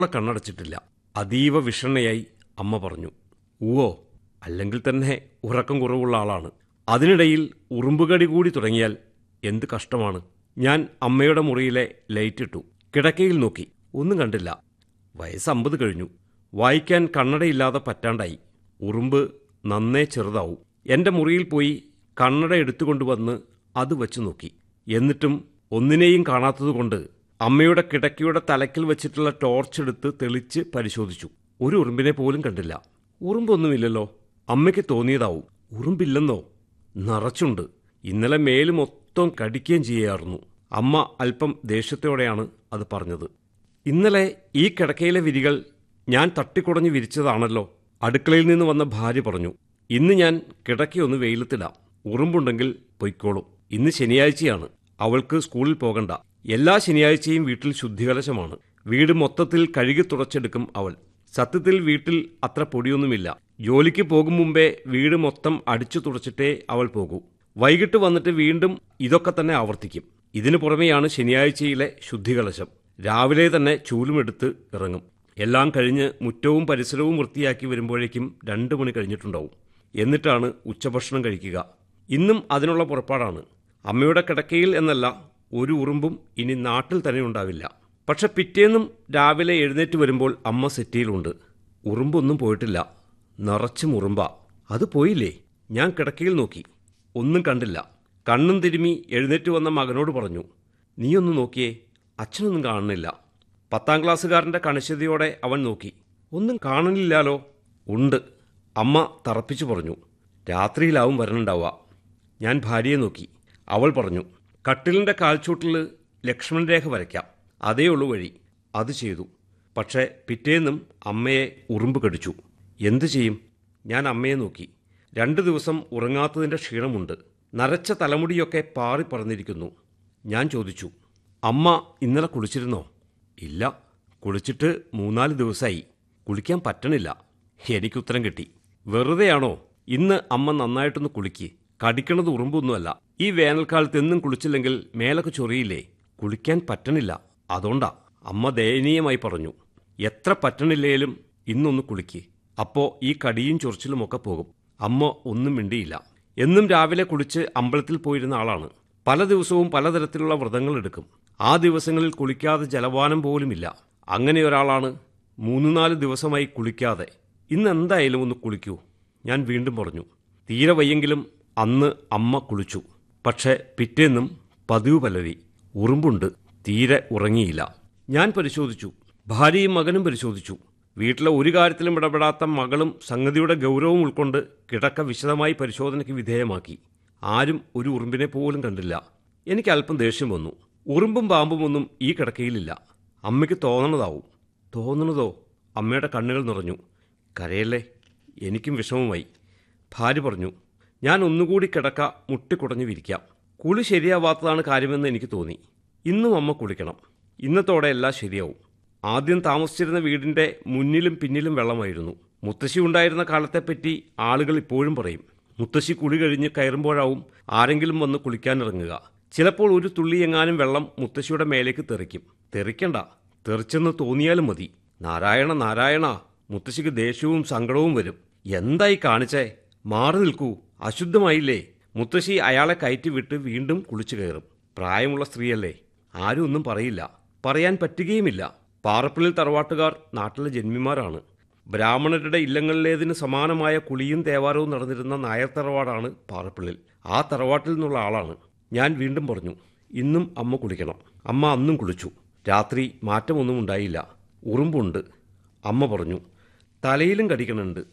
കണ്ണടച്ചിട്ടില്ല അതീവ വിഷണ്ണയായി അമ്മ പറഞ്ഞു ഊവോ അല്ലെങ്കിൽ തന്നെ ഉറക്കം കുറവുള്ള ആളാണ് അതിനിടയിൽ ഉറുമ്പുകടി കൂടി തുടങ്ങിയാൽ എന്ത് കഷ്ടമാണ് ഞാൻ അമ്മയുടെ മുറിയിലെ ലൈറ്റ് ഇട്ടു കിടക്കയിൽ നോക്കി ഒന്നും കണ്ടില്ല വയസ്സ് അമ്പത് കഴിഞ്ഞു വായിക്കാൻ കണ്ണടയില്ലാതെ പറ്റാണ്ടായി ഉറുമ്പ് നന്നേ ചെറുതാവും എൻ്റെ മുറിയിൽ പോയി കണ്ണട എടുത്തുകൊണ്ടുവന്ന് അത് വച്ചു നോക്കി എന്നിട്ടും ഒന്നിനെയും കാണാത്തതുകൊണ്ട് അമ്മയുടെ കിടക്കയുടെ തലക്കിൽ വെച്ചിട്ടുള്ള ടോർച്ച് എടുത്ത് തെളിച്ച് പരിശോധിച്ചു ഒരു ഉറുമ്പിനെ പോലും കണ്ടില്ല ഉറുമ്പൊന്നുമില്ലല്ലോ അമ്മയ്ക്ക് തോന്നിയതാവും ഉറുമ്പില്ലെന്നോ നിറച്ചുണ്ട് ഇന്നലെ മേല് മൊത്തം കടിക്കുകയും ചെയ്യായിരുന്നു അമ്മ അല്പം ദേഷ്യത്തോടെയാണ് അത് പറഞ്ഞത് ഇന്നലെ ഈ കിടക്കയിലെ വിരികൾ ഞാൻ തട്ടിക്കുടഞ്ഞ് വിരിച്ചതാണല്ലോ അടുക്കളയിൽ നിന്ന് വന്ന ഭാര്യ പറഞ്ഞു ഇന്ന് ഞാൻ കിടക്കയൊന്ന് വെയിലത്തിടാം ഉറുമ്പുണ്ടെങ്കിൽ പൊയ്ക്കോളും ഇന്ന് ശനിയാഴ്ചയാണ് അവൾക്ക് സ്കൂളിൽ പോകണ്ട എല്ലാ ശനിയാഴ്ചയും വീട്ടിൽ ശുദ്ധികലശമാണ് വീട് മൊത്തത്തിൽ കഴുകി തുടച്ചെടുക്കും അവൾ സത്യത്തിൽ വീട്ടിൽ അത്ര പൊടിയൊന്നുമില്ല ജോലിക്ക് പോകും മുമ്പേ വീട് മൊത്തം അടിച്ചു തുടച്ചിട്ടേ അവൾ പോകൂ വൈകിട്ട് വന്നിട്ട് വീണ്ടും ഇതൊക്കെ തന്നെ ആവർത്തിക്കും ഇതിനു പുറമെയാണ് ശനിയാഴ്ചയിലെ ശുദ്ധികലശം രാവിലെ തന്നെ ചൂലുമെടുത്ത് ഇറങ്ങും എല്ലാം കഴിഞ്ഞ് മുറ്റവും പരിസരവും വൃത്തിയാക്കി വരുമ്പോഴേക്കും രണ്ട് മണി കഴിഞ്ഞിട്ടുണ്ടാവും എന്നിട്ടാണ് ഉച്ചഭക്ഷണം കഴിക്കുക ഇന്നും അതിനുള്ള പുറപ്പാടാണ് അമ്മയുടെ കിടക്കയിൽ എന്നല്ല ഒരു ഉറുമ്പും ഇനി നാട്ടിൽ തന്നെ ഉണ്ടാവില്ല പക്ഷെ പിറ്റേന്നും രാവിലെ എഴുന്നേറ്റ് വരുമ്പോൾ അമ്മ സെറ്റിയിലുണ്ട് ഉറുമ്പൊന്നും പോയിട്ടില്ല നിറച്ചും ഉറുമ്പ അത് പോയില്ലേ ഞാൻ കിടക്കയിൽ നോക്കി ഒന്നും കണ്ടില്ല കണ്ണും തിരുമി എഴുന്നേറ്റ് വന്ന മകനോട് പറഞ്ഞു നീയൊന്ന് നോക്കിയേ അച്ഛനൊന്നും കാണുന്നില്ല പത്താം ക്ലാസ്സുകാരൻ്റെ കണിശതയോടെ അവൻ നോക്കി ഒന്നും കാണുന്നില്ലാലോ ഉണ്ട് അമ്മ തറപ്പിച്ചു പറഞ്ഞു രാത്രിയിലാവും വരണുണ്ടാവുക ഞാൻ ഭാര്യയെ നോക്കി അവൾ പറഞ്ഞു കട്ടിലിൻ്റെ കാൽച്ചൂട്ടിൽ ലക്ഷ്മൺ രേഖ വരയ്ക്കാം അതേ ഉള്ളൂ വഴി അത് ചെയ്തു പക്ഷേ പിറ്റേന്നും അമ്മയെ ഉറുമ്പ് കടിച്ചു എന്തു ചെയ്യും ഞാൻ അമ്മയെ നോക്കി രണ്ട് ദിവസം ഉറങ്ങാത്തതിൻ്റെ ക്ഷീണമുണ്ട് നരച്ച തലമുടിയൊക്കെ പാറി പറന്നിരിക്കുന്നു ഞാൻ ചോദിച്ചു അമ്മ ഇന്നലെ കുളിച്ചിരുന്നോ ഇല്ല കുളിച്ചിട്ട് മൂന്നാല് ദിവസമായി കുളിക്കാൻ പറ്റണില്ല എനിക്കുത്തരം കിട്ടി വെറുതെയാണോ ഇന്ന് അമ്മ നന്നായിട്ടൊന്ന് കുളിക്ക് കടിക്കണത് ഉറുമ്പൊന്നുമല്ല ഈ വേനൽക്കാലത്ത് എന്നും കുളിച്ചില്ലെങ്കിൽ മേലൊക്കെ ചൊറിയില്ലേ കുളിക്കാൻ പറ്റണില്ല അതുകൊണ്ടാ അമ്മ ദയനീയമായി പറഞ്ഞു എത്ര പറ്റണില്ലേലും ഇന്നൊന്ന് കുളിക്ക് അപ്പോ ഈ കടിയും ചൊറിച്ചിലുമൊക്കെ പോകും അമ്മ ഒന്നും മിണ്ടിയില്ല എന്നും രാവിലെ കുളിച്ച് അമ്പലത്തിൽ പോയിരുന്ന ആളാണ് പല ദിവസവും പലതരത്തിലുള്ള വ്രതങ്ങൾ എടുക്കും ആ ദിവസങ്ങളിൽ കുളിക്കാതെ ജലപാനം പോലുമില്ല അങ്ങനെ ഒരാളാണ് മൂന്ന് നാല് ദിവസമായി കുളിക്കാതെ ഇന്ന് എന്തായാലും ഒന്ന് കുളിക്കൂ ഞാൻ വീണ്ടും പറഞ്ഞു തീരെ വയ്യെങ്കിലും അന്ന് അമ്മ കുളിച്ചു പക്ഷേ പിറ്റേന്നും പതിവ് പലവി ഉറുമ്പുണ്ട് തീരെ ഉറങ്ങിയില്ല ഞാൻ പരിശോധിച്ചു ഭാര്യയും മകനും പരിശോധിച്ചു വീട്ടിലെ ഒരു കാര്യത്തിലും ഇടപെടാത്ത മകളും സംഗതിയുടെ ഗൗരവം ഉൾക്കൊണ്ട് കിടക്ക വിശദമായി പരിശോധനയ്ക്ക് വിധേയമാക്കി ആരും ഒരു ഉറുമ്പിനെ പോലും കണ്ടില്ല എനിക്ക് അല്പം ദേഷ്യം വന്നു ഉറുമ്പും പാമ്പും ഒന്നും ഈ കിടക്കയിലില്ല അമ്മയ്ക്ക് തോന്നണതാവും തോന്നണതോ അമ്മയുടെ കണ്ണുകൾ നിറഞ്ഞു കരയല്ലേ എനിക്കും വിഷമമായി ഭാര്യ പറഞ്ഞു ഞാൻ ഒന്നുകൂടി കിടക്ക മുട്ടിക്കുടഞ്ഞു വിരിക്കാം കുളി ശരിയാവാത്തതാണ് കാര്യമെന്ന് എനിക്ക് തോന്നി ഇന്നും അമ്മ കുളിക്കണം ഇന്നത്തോടെ എല്ലാം ശരിയാവും ആദ്യം താമസിച്ചിരുന്ന വീടിന്റെ മുന്നിലും പിന്നിലും വെള്ളമായിരുന്നു മുത്തശ്ശി ഉണ്ടായിരുന്ന കാലത്തെപ്പറ്റി ആളുകൾ ഇപ്പോഴും പറയും മുത്തശ്ശി കുളി കഴിഞ്ഞ് കയറുമ്പോഴാവും ആരെങ്കിലും വന്ന് കുളിക്കാനിറങ്ങുക ചിലപ്പോൾ ഒരു തുള്ളി എങ്ങാനും വെള്ളം മുത്തശ്ശിയുടെ മേലേക്ക് തെറിക്കും തെറിക്കണ്ട തെറിച്ചെന്ന് തോന്നിയാലും മതി നാരായണ നാരായണ മുത്തശ്ശിക്ക് ദേഷ്യവും സങ്കടവും വരും എന്തായി കാണിച്ചേ മാറി നിൽക്കൂ അശുദ്ധമായില്ലേ മുത്തശ്ശി അയാളെ കയറ്റി വിട്ട് വീണ്ടും കുളിച്ചു കയറും പ്രായമുള്ള സ്ത്രീയല്ലേ ആരും ഒന്നും പറയില്ല പറയാൻ പറ്റുകയുമില്ല പാറപ്പിള്ളിൽ തറവാട്ടുകാർ നാട്ടിലെ ജന്മിമാരാണ് ബ്രാഹ്മണരുടെ ഇല്ലങ്ങളിലേതിന് സമാനമായ കുളിയും തേവാരവും നടന്നിരുന്ന നായർ തറവാടാണ് പാറപ്പിള്ളിൽ ആ തറവാട്ടിൽ നിന്നുള്ള ആളാണ് ഞാൻ വീണ്ടും പറഞ്ഞു ഇന്നും അമ്മ കുളിക്കണം അമ്മ അന്നും കുളിച്ചു രാത്രി മാറ്റമൊന്നും ഉണ്ടായില്ല ഉറുമ്പുണ്ട് അമ്മ പറഞ്ഞു തലയിലും കടിക്കണുണ്ട്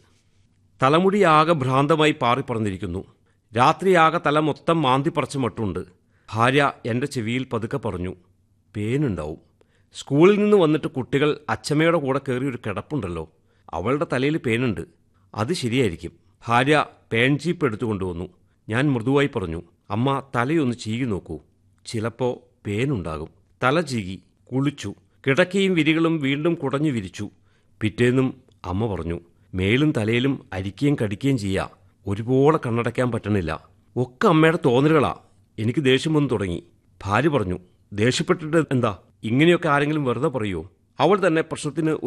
തലമുടി ആകെ ഭ്രാന്തമായി പാറിപ്പറന്നിരിക്കുന്നു രാത്രിയാകെ തല മൊത്തം മാന്തി പറിച്ച മട്ടുണ്ട് ഭാര്യ എൻ്റെ ചെവിയിൽ പതുക്കെ പറഞ്ഞു പേനുണ്ടാവും സ്കൂളിൽ നിന്ന് വന്നിട്ട് കുട്ടികൾ അച്ചമ്മയുടെ കൂടെ കയറി ഒരു കിടപ്പുണ്ടല്ലോ അവളുടെ തലയിൽ പേനുണ്ട് അത് ശരിയായിരിക്കും ഭാര്യ പേൻ ചീപ്പ് എടുത്തു കൊണ്ടുവന്നു ഞാൻ മൃദുവായി പറഞ്ഞു അമ്മ തലയൊന്ന് ചീകി നോക്കൂ ചിലപ്പോൾ പേനുണ്ടാകും തല ചീകി കുളിച്ചു കിടക്കയും വിരികളും വീണ്ടും കുടഞ്ഞു വിരിച്ചു പിറ്റേന്നും അമ്മ പറഞ്ഞു മേലും തലയിലും അരിക്കുകയും കടിക്കുകയും ചെയ്യാ ഒരുപോലെ കണ്ണടയ്ക്കാൻ പറ്റണില്ല ഒക്കെ അമ്മയുടെ തോന്നലുകളാ എനിക്ക് ദേഷ്യം വന്നു തുടങ്ങി ഭാര്യ പറഞ്ഞു ദേഷ്യപ്പെട്ടിട്ട് എന്താ ഇങ്ങനെയൊക്കെ ആരെങ്കിലും വെറുതെ പറയുമോ അവൾ തന്നെ പ്രശ്നത്തിന്